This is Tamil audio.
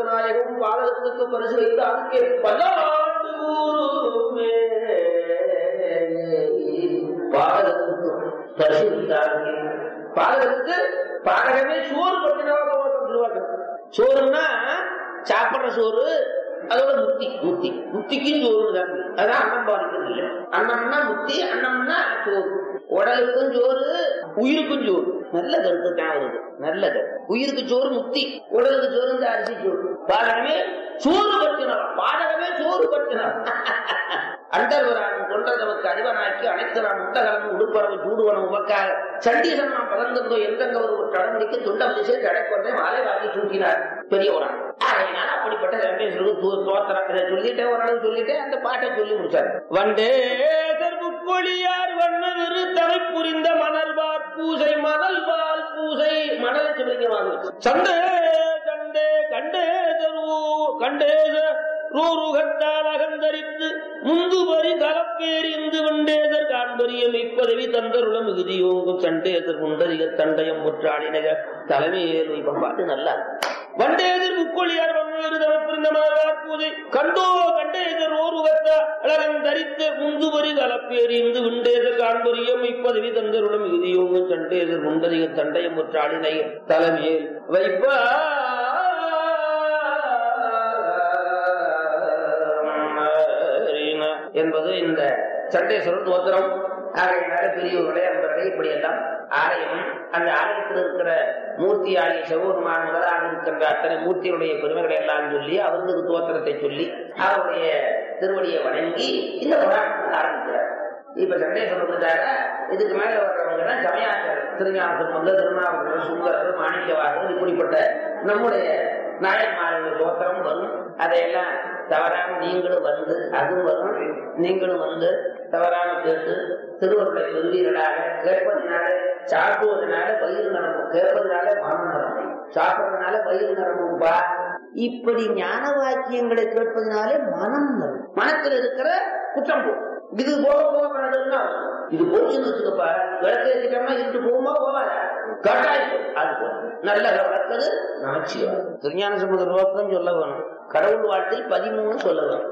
நாயகம் பாதகத்துக்கு பரிசு வைத்து அதுக்கு பல்லாண்டு ஊருமே. பாதகத்துக்கு பரிசு வைத்தார்கள் பாதகத்துக்கு பாதகமே சோறு பற்றினவாக்கம் சோறுன்னா சாப்பிடுற சோறு அதோட முத்தி முத்தி முத்திக்கும் சோறு தான் அதான் அன்னம் பாதிக்கிறது இல்லை அன்னம்னா முத்தி அன்னம்னா சோறு உடலுக்கும் சோறு உயிருக்கும் சோறு நல்ல கருத்து தான் வருது நல்ல கருத்து உயிருக்கு சோறு முத்தி உடலுக்கு சோறு இந்த அரிசி சோறு பாதகமே சோறு பற்றினவர் பாதகமே சோறு பற்றினவர் அண்டர்வரான் தொண்டர் நமக்கு அறிவனாக்கி அனைத்தரான் உண்டகலம் உடுப்பரவு சூடுவனம் உமக்காக சண்டீசன் நாம் பதந்தந்தோ எந்தெங்க ஒரு கடமுடிக்கு துண்டம் திசை அடைக்கொண்டே மாலை வாங்கி சூட்டினார் பெரியவரான் அதனால அப்படிப்பட்ட வெங்கடேஸ்வருக்கு தோத்திரம் இதை சொல்லிட்டே ஓரளவு சொல்லிட்டே அந்த பாட்டை சொல்லி முடிச்சார் வண்டே புக்கொழியார் வண்ணவிரு தலை புரிந்த மணல்வார் பூசை மணல்வால் பூசை மணலை சிவலிங்கமாக சண்டே கண்டே கண்டே தருவோ கண்டே ரூருகத்தால் அகந்தரித்து முந்து வரி கலப்பேறிந்து வண்டேதர் காண்பரிய மெய்ப்பதவி தந்தருள மிகுதியோங்கும் சண்டேதர் குண்டரிக தண்டயம் முற்றாளினக தலைமையேறு இப்ப பாட்டு நல்லா இருக்கு. வண்டேதர் முக்கொழியார் வன்வேறு தவப்பிருந்த மாறார் பூஜை கண்டோ கண்டேதர் ஓருகத்த அழகன் தரித்து முந்து வரி கலப்பேறிந்து விண்டேதர் காண்பரிய மெய்ப்பதவி தந்தருள மிகுதியோங்கும் சண்டேதர் குண்டரிக தண்டயம் முற்றாளினக தலைமையேல் வைப்பா என்பது இந்த சண்டேஸ்வரர் தோத்திரம் ஆகையினால பெரியவர்களே அன்பர்களே இப்படி எல்லாம் ஆலயம் அந்த ஆலயத்தில் இருக்கிற மூர்த்தி ஆலய சிவபெருமான் முதலாக இருக்கின்ற அத்தனை மூர்த்தியுடைய பெருமைகளை எல்லாம் சொல்லி அவர்களுக்கு தோத்திரத்தை சொல்லி அவருடைய திருவடியை வணங்கி இந்த புராணத்தை ஆரம்பிக்கிறார் இப்ப சண்டேஸ்வரர் வந்துட்டாக இதுக்கு மேல வர்றவங்க தான் சமயாச்சாரர் திருஞானம் வந்து திருநாவுக்கரசர் சுந்தரர் மாணிக்கவாசர் இப்படிப்பட்ட நம்முடைய நாயன்மாருடைய தோத்திரம் வரும் அதையெல்லாம் தவறாம நீங்களும் வந்து அதுவும் வரும் நீங்களும் வந்து தவறாம கேட்டு திருவருளை பெறுவீர்களாக கேட்பதனால சாப்பிடுவதனால வயிறு நரம்பு கேட்பதனால மனம் நரம்பு சாப்பிடுறதுனால வயிறு நரம்புப்பா இப்படி ஞான வாக்கியங்களை கேட்பதனாலே மனம் நரம்பு மனத்தில் இருக்கிற குற்றம் போகும் இது போக போக பண்ணதுன்னா இது போச்சுன்னு வச்சுக்கப்பா விளக்கு ஏற்றிட்டோம்னா இருட்டு போகுமா போவாதா கட்டாயம் அது போகும் நல்ல வளர்த்தது நமச்சிவாய் திருஞான சம்பந்த நோக்கம் சொல்ல வேணும் கடவுள் வாழ்த்தில் பதிமூணு சொல்ல வேணும்